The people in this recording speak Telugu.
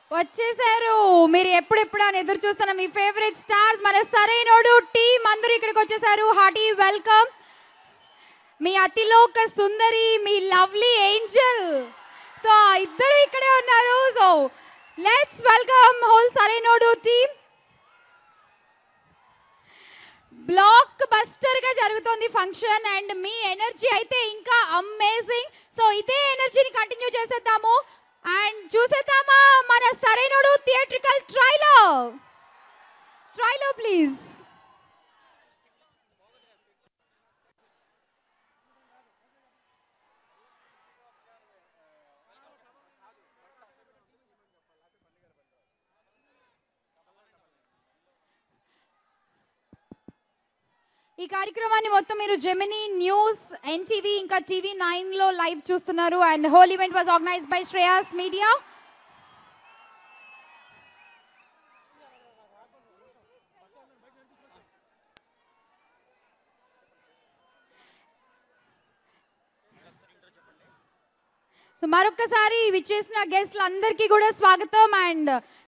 వచ్చేసారు మీరు ఎప్పుడెప్పుడు అని ఎదురు చూస్తున్న మీ ఫేవరెట్ స్టార్స్ మన సరైనోడు టీం అందరూ ఇక్కడికి వచ్చేసారు హార్టీ వెల్కమ్ మీ అతిలోక సుందరి మీ లవ్లీ ఏంజల్ సో ఇద్దరు ఇక్కడే ఉన్నారు so let's welcome whole Sarainodu team blockbuster గా జరుగుతోంది ఫంక్షన్ అండ్ మీ ఎనర్జీ అయితే ఇంకా అమేజింగ్ సో ఇదే ఎనర్జీని కంటిన్యూ చేసేద్దాము అండ్ చూసేద్దామా మన Sarainodu theatrical trailer trailer please ఈ కార్యక్రమాన్ని మొత్తం మీరు జెమినీ న్యూస్ ఎన్టీవీ ఇంకా టీవీ నైన్ లో లైవ్ చూస్తున్నారు and whole event was organised by Shreyas media so మరొక్కసారి విచ్చేసిన గెస్ట్లందరికీ కూడా స్వాగతం అండ్